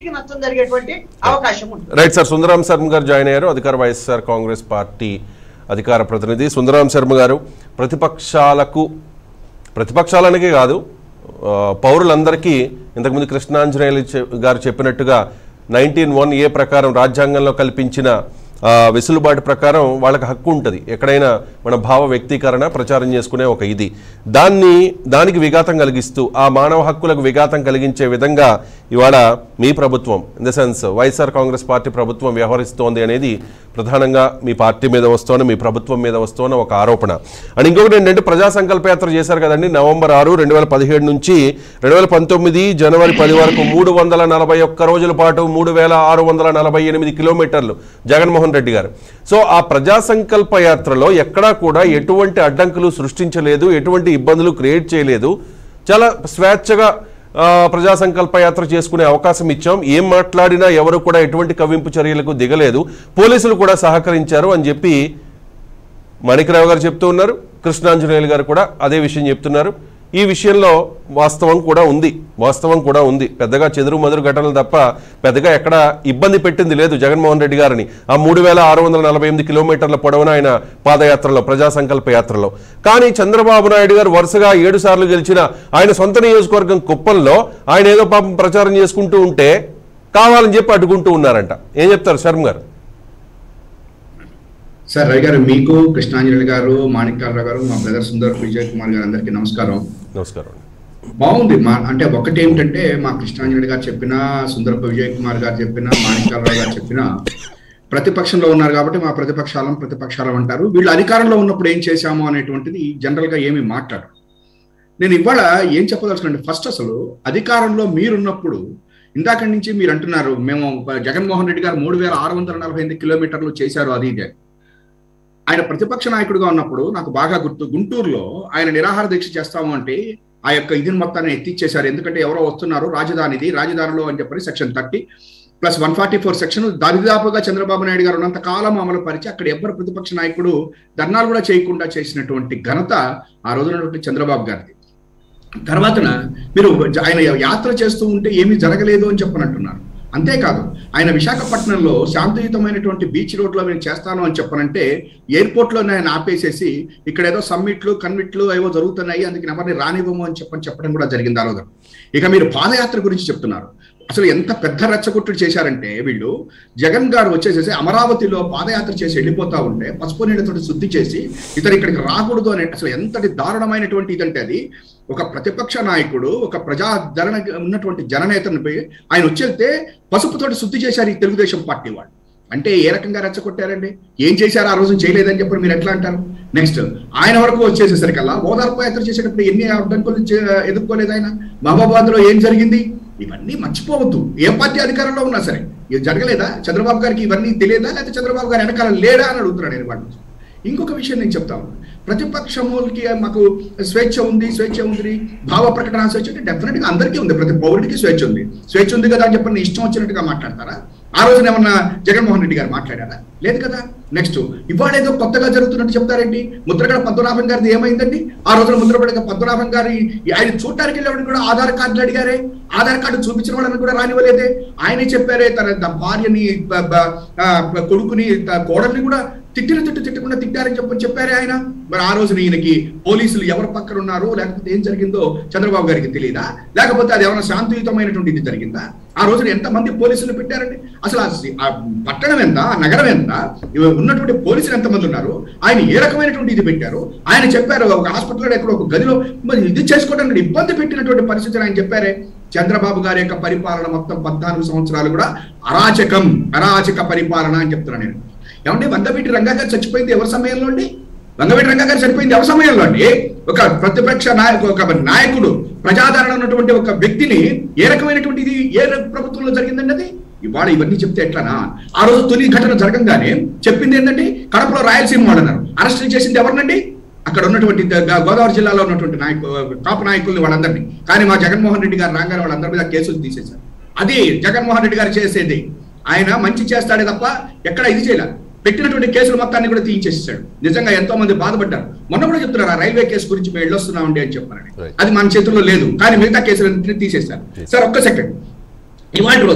పార్టీకి నష్టం జరిగేటువంటి అవకాశం ఉంటుంది రైట్ సార్ సుందరాం శర్మ గారు జాయిన్ అయ్యారు అధికార వైఎస్ఆర్ కాంగ్రెస్ పార్టీ అధికార ప్రతినిధి సుందరాం శర్మ గారు ప్రతిపక్షాలకు ప్రతిపక్షాలనికే కాదు ఆ, పౌరులందరికీ ఇంతకుముందు కృష్ణాంజనేయులు చె- గారు చెప్పినట్టుగా నైన్టీన్ వన్ ఏ ప్రకారం రాజ్యాంగంలో కల్పించిన ఆ, వెసులుబాటు ప్రకారం వాళ్ళకి హక్కు ఉంటుంది ఎక్కడైనా మన భావ వ్యక్తీకరణ ప్రచారం చేసుకునే ఒక ఇది దాన్ని దానికి విఘాతం కలిగిస్తూ ఆ మానవ హక్కులకు విఘాతం కలిగించే విధంగా ఇవాళ మీ ప్రభుత్వం in the sense YSR Congress party ప్రభుత్వం వ్యవహరిస్తోంది అనేది ప్రధానంగా మీ పార్టీ మీద వస్తోన్న మీ ప్రభుత్వం మీద వస్తోన్న ఒక ఆరోపణ అండ్ ఇంకొకటి ఏంటంటే ప్రజా సంకల్ప యాత్ర చేశారు కదండి నవంబర్ ఆరు రెండు వేల పదిహేడు నుంచి రెండు వేల పంతొమ్మిది జనవరి పది వరకు మూడు వందల నలభై ఒక్క రోజుల పాటు మూడు వేల ఆరు వందల నలభై ఎనిమిది కిలోమీటర్లు జగన్మోహన్ రెడ్డి గారు సో ఆ ప్రజా సంకల్ప యాత్రలో ఎక్కడా కూడా ఎటువంటి అడ్డంకులు సృష్టించలేదు ఎటువంటి ఇబ్బందులు క్రియేట్ చేయలేదు చాలా స్వేచ్ఛగా ఆ, ప్రజా సంకల్ప యాత్ర చేసుకునే అవకాశం ఇచ్చాం ఏం మాట్లాడినా ఎవరు కూడా ఎటువంటి కవ్వింపు చర్యలకు దిగలేదు పోలీసులు కూడా సహకరించారు అని చెప్పి మాణిక్రావు గారు చెప్తూ ఉన్నారు కృష్ణాంజనేయులు గారు కూడా అదే విషయం చెప్తున్నారు ఈ విషయంలో వాస్తవం కూడా ఉంది వాస్తవం కూడా ఉంది పెద్దగా చెదురు మదురు ఘటనలు తప్ప పెద్దగా ఎక్కడ ఇబ్బంది పెట్టింది లేదు జగన్మోహన్ రెడ్డి గారిని ఆ మూడు వేల ఆరు వందల నలభై ఎనిమిది కిలోమీటర్ల పొడవున ఆయన పాదయాత్రలో ప్రజా సంకల్ప యాత్రలో కానీ చంద్రబాబు నాయుడు గారు వరుసగా ఏడు సార్లు గెలిచిన ఆయన సొంత నియోజకవర్గం కుప్పంలో ఆయన ఏదో పాపం ప్రచారం చేసుకుంటూ ఉంటే కావాలని చెప్పి అడ్డుకుంటూ ఉన్నారంట ఏం చెప్తారు శర్మ గారు సార్ రవి గారు మీకు కృష్ణాంజలి గారు మాణిక్యాలరావు గారు మా బ్రదర్ సుందర్ విజయ్ కుమార్ గారు అందరికీ నమస్కారం నమస్కారం బాగుంది మా అంటే ఒకటి ఏమిటంటే మా కృష్ణాంజలి గారు చెప్పిన సుందరపు విజయ్ కుమార్ గారు చెప్పిన మాణిక్యాలరావు గారు చెప్పిన ప్రతిపక్షంలో ఉన్నారు కాబట్టి మా ప్రతిపక్షాలం ప్రతిపక్షాలం అంటారు వీళ్ళు అధికారంలో ఉన్నప్పుడు ఏం చేశాము అనేటువంటిది జనరల్ గా ఏమి మాట్లాడరు నేను ఇవాళ ఏం చెప్పదలుచుకోండి ఫస్ట్ అసలు అధికారంలో మీరున్నప్పుడు ఇందాక నుంచి మీరు అంటున్నారు మేము జగన్మోహన్ రెడ్డి గారు మూడు వేల ఆరు వందల నలభై ఎనిమిది కిలోమీటర్లు చేశారు అది ఇది అని. ఆయన ప్రతిపక్ష నాయకుడిగా ఉన్నప్పుడు నాకు బాగా గుర్తు గుంటూరులో ఆయన నిరాహార దీక్ష చేస్తాము అంటే ఆ యొక్క ఇదిని మొత్తాన్ని ఎత్తిచ్చేశారు ఎందుకంటే ఎవరో వస్తున్నారు రాజధానిది రాజధానిలో అని చెప్పని section thirty plus one forty four section దరిదాపుగా చంద్రబాబు నాయుడు గారు ఉన్నంత కాలం అమలు పరిచి అక్కడ ఎవ్వరు ప్రతిపక్ష నాయకుడు ధర్నాలు కూడా చేయకుండా చేసినటువంటి ఘనత ఆ రోజునటువంటి చంద్రబాబు గారిది తర్వాతన మీరు ఆయన యాత్ర చేస్తూ ఉంటే ఏమీ జరగలేదు అని చెప్పనంటున్నారు అంతేకాదు ఆయన విశాఖపట్నంలో శాంతియుతమైనటువంటి బీచ్ రోడ్ లో నేను చేస్తాను అని చెప్పనంటే ఎయిర్పోర్ట్ లో ఆయన ఆపేసేసి ఇక్కడ ఏదో సమ్మిట్లు కన్మిట్లు ఏవో జరుగుతున్నాయి అందుకే ఎవరిని రానివ్వము అని చెప్పని చెప్పడం కూడా జరిగింది ఆ రోజు ఇక మీరు పాదయాత్ర గురించి చెప్తున్నారు అసలు ఎంత పెద్ద రెచ్చగొట్టుడు చేశారంటే వీళ్ళు జగన్ గారు వచ్చేసేసి అమరావతిలో పాదయాత్ర చేసి వెళ్ళిపోతా ఉంటే పసుపు నీళ్ళతో శుద్ధి చేసి ఇతను ఇక్కడికి రాకూడదు అనే అసలు ఎంతటి దారుణమైనటువంటి ఇదంటే అది ఒక ప్రతిపక్ష నాయకుడు ఒక ప్రజాదరణ ఉన్నటువంటి జననేతను పోయి ఆయన వచ్చేళ్తే పసుపుతోటి శుద్ధి చేశారు ఈ తెలుగుదేశం పార్టీ వాళ్ళు అంటే ఏ రకంగా రెచ్చగొట్టారండి ఏం చేశారు ఆ రోజు చేయలేదని చెప్పి మీరు ఎట్లా అంటారు నెక్స్ట్ ఆయన వరకు వచ్చేసేసరికల్లా ఓదార్పు యాత్ర చేసేటప్పుడు ఎన్ని అడ్డంకులు చే- ఎదుర్కోలేదు ఆయన మహబాబాద్ లో ఏం జరిగింది ఇవన్నీ మర్చిపోవద్దు ఏ పార్టీ అధికారంలో ఉన్నా సరే ఇది జరగలేదా చంద్రబాబు గారికి ఇవన్నీ తెలియదా లేకపోతే చంద్రబాబు గారు వెనకాల లేడా అని అడుగుతున్నాడు నేను వాటి నుంచి. ఇంకొక విషయం నేను చెప్తాను ప్రతిపక్షములకి మాకు స్వేచ్ఛ ఉంది స్వేచ్ఛ ఉంది భావ ప్రకటన స్వేచ్ఛ అంటే డెఫినెట్ గా అందరికీ ఉంది ప్రతి పౌరుడికి స్వేచ్ఛ ఉంది స్వేచ్ఛ ఉంది కదా అని చెప్పి నీ ఇష్టం వచ్చినట్టుగా మాట్లాడతారా ఆ రోజున ఏమన్నా జగన్మోహన్ రెడ్డి గారు మాట్లాడారా లేదు కదా నెక్స్ట్ ఇవాళ ఏదో కొత్తగా జరుగుతున్నట్టు చెప్తారేంటి ముద్రగడ పద్మనాభం గారిది ఏమైందండి ఆ రోజున ముద్రగడ పద్మనాభం గారి ఆయన చూడటానికి వెళ్ళేవాడిని కూడా ఆధార్ కార్డులు అడిగారే ఆధార్ కార్డు చూపించిన వాళ్ళని కూడా రానివ్వలేదే ఆయనే చెప్పారే తన ద- భార్యని బ- బ- ఆ, కొడుకుని త- కోడల్ని కూడా తిట్టిన తిట్టు తిట్టకుండా తిట్టారని చెప్పని చెప్పారే ఆయన మరి ఆ రోజున ఈయనకి పోలీసులు ఎవరు పక్కన ఉన్నారు లేకపోతే ఏం జరిగిందో చంద్రబాబు గారికి తెలియదా లేకపోతే అది ఏమైనా శాంతియుతమైనటువంటి ఇది జరిగిందా ఆ రోజున ఎంతమంది పోలీసులు పెట్టారండి అసలు ఆ సి- ఆ పట్టణం ఎంత ఆ నగరం ఎంత ఇవి ఉన్నటువంటి పోలీసులు ఎంతమంది ఉన్నారు ఆయన ఏ రకమైనటువంటి ఇది పెట్టారు ఆయన చెప్పారు ఒక హాస్పిటల్లో ఎక్కడ ఒక గదిలో మరి ఇది చేసుకోవడానికి ఇబ్బంది పెట్టినటువంటి పరిస్థితిని ఆయన చెప్పారే చంద్రబాబు గారి యొక్క పరిపాలన మొత్తం పద్నాలుగు సంవత్సరాలు కూడా అరాచకం అరాచక పరిపాలన అని చెప్తున్నాను నేను ఏమంటే వందవీటి రంగా గారు చచ్చిపోయింది ఎవరి సమయంలో అండి వంగవీటి రంగా గారు చనిపోయింది ఎవరి సమయంలో అండి ఒక ప్రతిపక్ష నాయకు ఒక నాయకుడు ప్రజాదరణ ఉన్నటువంటి ఒక వ్యక్తిని ఏ రకమైనటువంటి ఇది ఏ ర- ప్రభుత్వంలో జరిగిందండి అది ఇవాళ ఇవన్నీ చెప్తే ఎట్లనా ఆ రోజు తొలి ఘటన జరగంగానే చెప్పింది ఏంటంటే కడపలో రాయలసీమ వాళ్ళు అన్నారు అరెస్ట్ చేసింది ఎవరినండి అక్కడ ఉన్నటువంటి ద- గ- గోదావరి జిల్లాలో ఉన్నటువంటి నాయకు టాప్ నాయకుల్ని వాళ్ళందరినీ కానీ మా జగన్మోహన్ రెడ్డి గారు రాగానే వాళ్ళందరి మీద కేసులు తీసేశారు అది జగన్మోహన్ రెడ్డి గారు చేసేది ఆయన మంచి చేస్తాడే తప్ప ఎక్కడ ఇది చేయలేదు పెట్టినటువంటి కేసులు మొత్తాన్ని కూడా తీయించేసాడు నిజంగా ఎంతో మంది బాధపడ్డారు మొన్న కూడా చెప్తున్నారు ఆ రైల్వే కేసు గురించి మేము వెళ్ళొస్తున్నామండి అని చెప్పారని Right. అది మన చేతుల్లో లేదు కానీ మిగతా కేసులన్నింటినీ తీసేశారు సార్ ఒక్క సెకండ్ ఇవాళ రోజున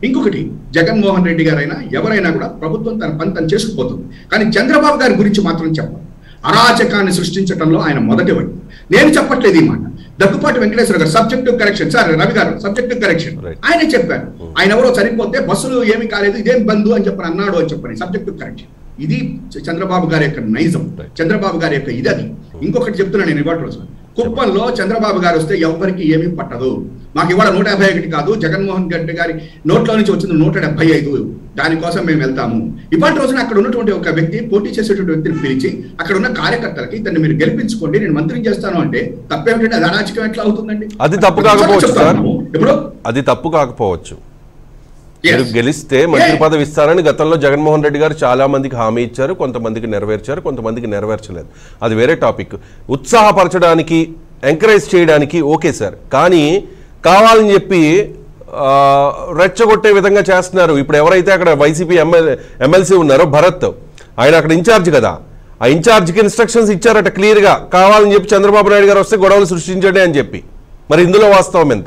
ఇంకొకటి జగన్మోహన్ రెడ్డి గారైనా ఎవరైనా కూడా ప్రభుత్వం తన పని తను చేసుకుపోతుంది కానీ చంద్రబాబు గారి గురించి మాత్రం చెప్పాలి అరాచకాన్ని సృష్టించడంలో ఆయన మొదటి వాడు నేను చెప్పట్లేదు ఈ మాట దగ్గుపాటి వెంకటేశ్వర గారు సబ్జెక్టివ్ కరెక్షన్ సార్ రవి గారు సబ్జెక్టివ్ కరెక్షన్ Right. ఆయనే చెప్పారు ఆయన ఎవరో చనిపోతే బస్సులు ఏమి కాలేదు ఇదేం బంధు అని చెప్పని అన్నాడు అని చెప్పని సబ్జెక్టివ్ కరెక్షన్ ఇది చ- చంద్రబాబు గారి యొక్క నైజం Right. చంద్రబాబు గారి యొక్క ఇది అది ఇంకొకటి చెప్తున్నా నేను ఇవాళ రోజు కుప్పంలో చంద్రబాబు గారు వస్తే ఎవరికి ఏమీ పట్టదు మాకు ఇవాళ నూట యాభై ఒకటి కాదు జగన్మోహన్ రెడ్డి గారి నోట్లో నుంచి వచ్చింది నూట డెబ్బై ఐదు దానికోసం మేము వెళ్తాము ఇవాళ రోజున అక్కడ ఉన్నటువంటి ఒక వ్యక్తి పోటీ చేసేటువంటి వ్యక్తిని పిలిచి అక్కడ ఉన్న కార్యకర్తలకి ఇతన్ని మీరు గెలిపించుకోండి నేను మంత్రిని చేస్తాను అంటే తప్పేమిటంటే అది అరాచకం ఎట్లా అవుతుందండి అది తప్పు కాకపోవచ్చు చెప్తాను. సార్. ఇప్పుడు అది తప్పు కాకపోవచ్చు Yes. మీరు గెలిస్తే మంత్రి Yeah. పదవి ఇస్తారని గతంలో జగన్మోహన్ రెడ్డి గారు చాలా మందికి హామీ ఇచ్చారు కొంతమందికి నెరవేర్చారు కొంతమందికి నెరవేర్చలేదు అది వేరే టాపిక్ ఉత్సాహపరచడానికి ఎంకరేజ్ చేయడానికి ఓకే సార్ కానీ కావాలని చెప్పి ఆ, రెచ్చగొట్టే విధంగా చేస్తున్నారు ఇప్పుడు ఎవరైతే అక్కడ వైసీపీ ఎమ్మెల్ ఎమ్మెల్సీ ఉన్నారో భరత్ ఆయన అక్కడ ఇన్ఛార్జ్ కదా ఆ ఇన్ఛార్జ్కి ఇన్స్ట్రక్షన్స్ ఇచ్చారట క్లియర్గా కావాలని చెప్పి చంద్రబాబు నాయుడు గారు వస్తే గొడవలు సృష్టించండి అని చెప్పి మరి ఇందులో వాస్తవం ఎంత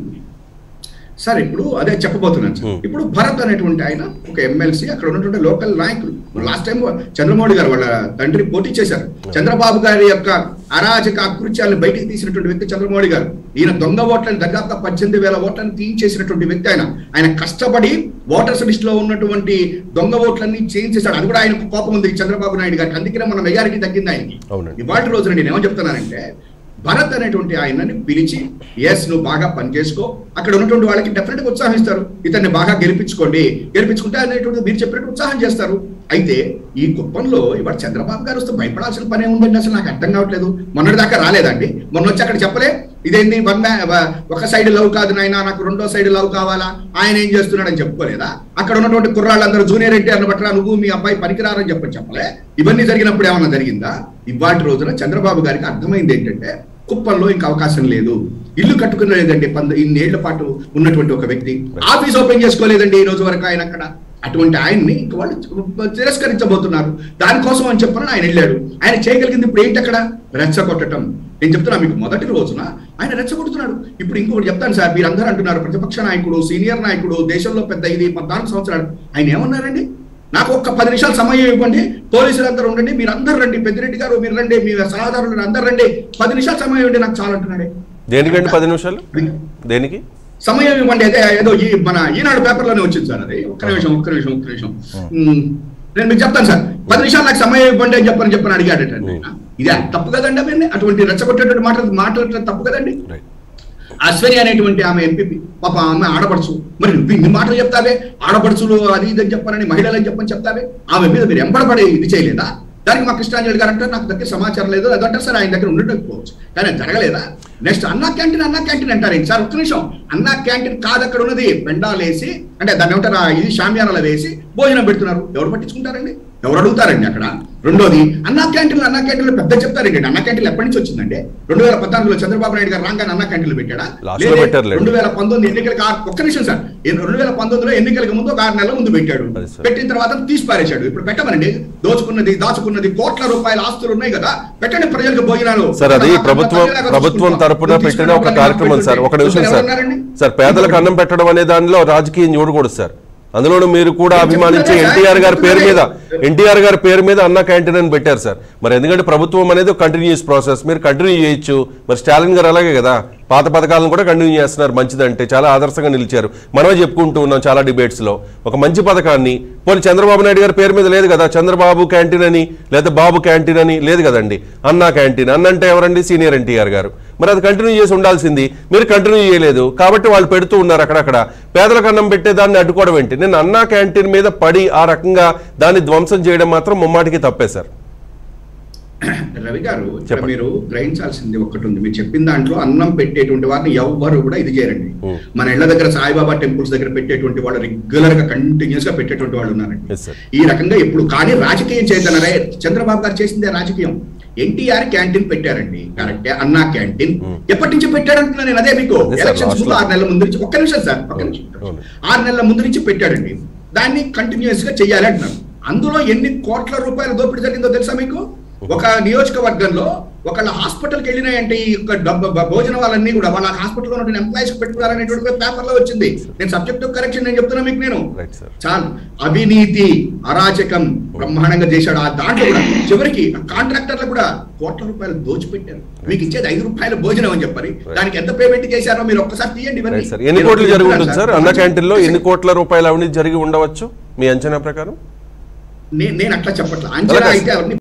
సార్ ఇప్పుడు అదే చెప్పబోతున్నాను సార్ Hmm. ఇప్పుడు భరత్ అనేటువంటి ఆయన ఒక ఎమ్మెల్సీ అక్కడ ఉన్నటువంటి లోకల్ నాయకులు లాస్ట్ టైం చంద్రమోహన్ గారు వాళ్ళ తండ్రి పోటీ చేశారు చంద్రబాబు గారి యొక్క అరాజక అకృత్యాలను బయటికి తీసినటువంటి వ్యక్తి చంద్రమోహన్ గారు ఈయన దొంగ ఓట్లను దాదాపు పద్దెనిమిది వేల ఓట్లను తీయించేసినటువంటి వ్యక్తి ఆయన ఆయన కష్టపడి ఓటర్స్ లిస్ట్ లో ఉన్నటువంటి దొంగ ఓట్లన్నీ చేంజ్ చేశాడు అది కూడా ఆయనకు కోపం ఉంది చంద్రబాబు నాయుడు గారికి అందుకనే మన మెజారిటీ తగ్గింది ఆయనకి అవునండి. ఇవాళ రోజున నేను ఏమని చెప్తున్నానంటే భరత్ అనేటువంటి ఆయనని పిలిచి ఎస్ నువ్వు బాగా పనిచేసుకో అక్కడ ఉన్నటువంటి వాళ్ళకి డెఫినెట్ గా ఉత్సాహిస్తారు ఇతన్ని బాగా గెలిపించుకోండి గెలిపించుకుంటే అనేటువంటి మీరు చెప్పినట్టు ఉత్సాహం చేస్తారు అయితే ఈ కుప్పంలో ఇవాళ చంద్రబాబు గారు వస్తే భయపడాల్సిన పనే ఉందండి అసలు నాకు అర్థం కావట్లేదు మొన్నటి దాకా రాలేదండి మొన్న వచ్చి అక్కడ చెప్పలే ఇదేంటి వన్ మ్యా- వ- ఒక సైడ్ లవ్ కాదు నాయనా నాకు రెండో సైడ్ లవ్ కావాలా ఆయన ఏం చేస్తున్నాడని చెప్పుకోలేదా అక్కడ ఉన్నటువంటి కుర్రాళ్ళందరూ జూనియర్ ఎన్టీఆర్ బట్రా నువ్వు మీ అబ్బాయి పనికిరారని చెప్పని చెప్పలే ఇవన్నీ జరిగినప్పుడు ఏమన్నా జరిగిందా ఇవాటి రోజున చంద్రబాబు గారికి అర్థమైంది ఏంటంటే కుప్పంలో ఇంకా అవకాశం లేదు ఇల్లు కట్టుకునేదండి పంద ఇన్నేళ్ల పాటు ఉన్నటువంటి ఒక వ్యక్తి ఆఫీస్ ఓపెన్ చేసుకోలేదండి ఈ రోజు వరకు ఆయన అక్కడ అటువంటి ఆయన్ని ఇంక వాళ్ళు తిరస్కరించబోతున్నారు దానికోసం అని చెప్పని ఆయన వెళ్ళాడు ఆయన చేయగలిగింది ఇప్పుడు ఏంటి అక్కడ రెచ్చగొట్టడం నేను చెప్తున్నా మీకు మొదటి రోజున ఆయన రెచ్చగొడుతున్నాడు ఇప్పుడు ఇంకొకటి చెప్తాను సార్ మీరందరూ అంటున్నారు ప్రతిపక్ష నాయకుడు సీనియర్ నాయకుడు దేశంలో పెద్ద ఇది పద్నాలుగు సంవత్సరాలు ఆయన ఏమన్నారండి నాకు ఒక్క పది నిమిషాలు సమయం ఇవ్వండి పోలీసులు అందరూ ఉండండి మీరు అందరు రండి పెద్దిరెడ్డి గారు మీరు రండి మీ సలహాదారులు అందరు రండి పది నిమిషాలు సమయం ఇవ్వండి నాకు చాలా అంటున్నాడే దేనికంటే పది నిమిషాలు దేనికి సమయం ఇవ్వండి అదే ఏదో ఈ మన ఈనాడు పేపర్లోనే వచ్చింది సార్ అది ఒక్క నిమిషం ఒక్క నిమిషం ఒక్క నిమిషం ఉమ్, నేను మీకు చెప్తాను సార్ పది నిమిషాలు నాకు సమయం ఇవ్వండి అని చెప్పని చెప్పని అడిగాడట ఆయన. ఇది తప్పు కదండి అవన్నీ అటువంటి రెచ్చగొట్టేటువంటి మాటలు మాట్లాడటం తప్పు కదండి రైట్ అశ్వని అనేటువంటి ఆమె ఎంపీ పాప ఆమె ఆడపడుచు మరి నువ్వు ఇన్ని మాటలు చెప్తావే ఆడపడుచులు అది ఇది అని చెప్పనని మహిళలని చెప్పని చెప్తావే ఆమె మీద మీరు ఎంబడపడి ఇది చేయలేదా దానికి మా కృష్ణాంజలి గారు అంటే నాకు దగ్గర సమాచారం లేదు అదంటే సరే ఆయన దగ్గర ఉండకపోవచ్చు కానీ అది జరగలేదా నెక్స్ట్ అన్నా క్యాంటీన్ అన్నా క్యాంటీన్ అంటారు ఏంటి సార్ ఒక్క నిమిషం అన్నా క్యాంటీన్ కాదు అక్కడ ఉన్నది పెండాలేసి అంటే దాన్ని ఏమంటారు ఆ ఇది షామియానాలు వేసి భోజనం పెడుతున్నారు ఎవరు పట్టించుకుంటారండి ఎవరు అడుగుతారండి అక్కడ రెండోది అన్నా క్యాంటీన్లు అన్నా క్యాంటీన్లు పెద్ద చెప్తారండి అన్నా క్యాంటీన్లు ఎప్పటి నుంచి వచ్చిందండి రెండు వేల పద్నాలుగులో చంద్రబాబు నాయుడు గారు రాగానే అన్నా క్యాంటీన్లు పెట్టాడా Last లో లేదే, పెట్టారులేండి. రెండు వేల పంతొమ్మిది ఎన్నికలకు ఆరు- ఒక్క నిమిషం సార్ ఈ రెండు వేల పంతొమ్మిదిలో ఎన్నికలకు ముందు ఒక ఆరు నెలల ముందు పెట్టాడు అది సార్. పెట్టిన తర్వాత తీసి పారేశాడు ఇప్పుడు పెట్టమనండి దోచుకున్నది దాచుకున్నది కోట్ల రూపాయల ఆస్తులు ఉన్నాయి కదా పెట్టండి ప్రజలకు భోజనాలు సార్ అది ఒక ప్రభుత్వం ప్రజలాగా ప్రభుత్వం చూసుకుంటాం. తరపున నువ్వు పెట్టిన ఒక తీసుకున్న కార్యక్రమం సార్ ఒక నిమిషం సార్ ఎవరున్నారండి? సార్ పేదలకు అన్నం పెట్టడం అనే దానిలో రాజకీయం చూడకూడదు సార్ అందులోనూ మీరు కూడా అభిమానించే ఎన్టీఆర్ గారి పేరు మీద ఎన్టీఆర్ గారి పేరు మీద అన్న క్యాంటీన్ అని పెట్టారు సార్ మరి ఎందుకంటే ప్రభుత్వం అనేది కంటిన్యూస్ ప్రాసెస్ మీరు కంటిన్యూ చేయొచ్చు మరి స్టాలిన్ గారు అలాగే కదా పాత పథకాలను కూడా కంటిన్యూ చేస్తున్నారు మంచిదంటే చాలా ఆదర్శంగా నిలిచారు మనమే చెప్పుకుంటూ ఉన్నాం చాలా డిబేట్స్ లో ఒక మంచి పథకాన్ని పోనీ చంద్రబాబు నాయుడు గారి పేరు మీద లేదు కదా చంద్రబాబు క్యాంటీన్ అని లేదా బాబు క్యాంటీన్ అని లేదు కదండి అన్నా క్యాంటీన్ అన్న అంటే ఎవరండి సీనియర్ ఎన్టీఆర్ గారు మరి అది కంటిన్యూ చేసి ఉండాల్సింది మీరు కంటిన్యూ చేయలేదు కాబట్టి వాళ్ళు పెడుతూ ఉన్నారు అక్కడక్కడ పేదలకు అన్నం పెట్టే దాన్ని అడ్డుకోవడం ఏంటి నేను అన్నా క్యాంటీన్ మీద పడి ఆ రకంగా దాన్ని ధ్వంసం చేయడం మాత్రం ముమ్మాటికి తప్పే సార్ రవి గారు ఇక్కడ చెప్పండి. మీరు గ్రహించాల్సింది ఒకటి ఉంది మీరు చెప్పిన దాంట్లో అన్నం పెట్టేటువంటి వారిని ఎవ్వరు కూడా ఇది చేయరండి Hmm. మన ఇళ్ల దగ్గర సాయిబాబా టెంపుల్స్ దగ్గర పెట్టేటువంటి వాళ్ళు రెగ్యులర్ గా కంటిన్యూస్ గా పెట్టేటువంటి వాళ్ళు ఉన్నారండి ఎస్ సార్ ఈ రకంగా ఎప్పుడు కానీ రాజకీయం చేద్దానరే చంద్రబాబు గారు చేసిందే రాజకీయం ఎన్టీఆర్ క్యాంటీన్ పెట్టారండి కరెక్టే అన్నా క్యాంటీన్ Hmm. ఎప్పటి నుంచి పెట్టాడంటున్నా నేను అదే మీకు అదే సార్, ఎలక్షన్స్ last ముందు లో. ఆరు నెలల ముందు నుంచి ఒక్క నిమిషం సార్ ఒక్క నిమిషం అవును. ఆరు నెలల ముందు నుంచి పెట్టాడండి దాన్ని కంటిన్యూస్ గా చెయ్యాలి అంటున్నారు అందులో ఎన్ని కోట్ల రూపాయల దోపిడీ జరిగిందో తెలుసా మీకు ఒక నియోజకవర్గంలో ఒకళ్ళ హాస్పిటల్కి వెళ్ళినాయంటే ఈ యొక్క డబ్బు బ- భోజనాలన్నీ కూడా వాళ్ళ హాస్పిటల్లో ఉన్న ఎంప్లాయీస్ పెట్టుకున్నారనేటువంటి పేపర్ లో వచ్చింది నేను సబ్జెక్ట్ కరెక్షన్ నేను చెప్తున్నా మీకు నేను రైట్ సార్ చాలు అవినీతి అరాచకం బ్రహ్మాండంగా చేశాడు ఆ దాంట్లో కూడా చివరికి కాంట్రాక్టర్లు కూడా కోట్ల రూపాయలు దోచిపెట్టారు మీకు ఇచ్చేది ఐదు రూపాయల భోజనం అని చెప్పారు దానికి ఎంత పేమెంట్ చేశారో మీరు ఒక్కసారి తీయండి ఇవన్నీ. రైట్ సార్ ఎన్ని నేను కోట్లు జరిగి చెప్తున్నాను ఉంటుంది సార్ అన్న క్యాంటీన్లో ఎన్ని కోట్ల రూపాయల అవినీతి జరిగి ఉండవచ్చు మీ అంచనా ప్రకారం నేను నేను అట్లా చెప్పట్లా అంచనా అలాగే అయితే అవన్నీ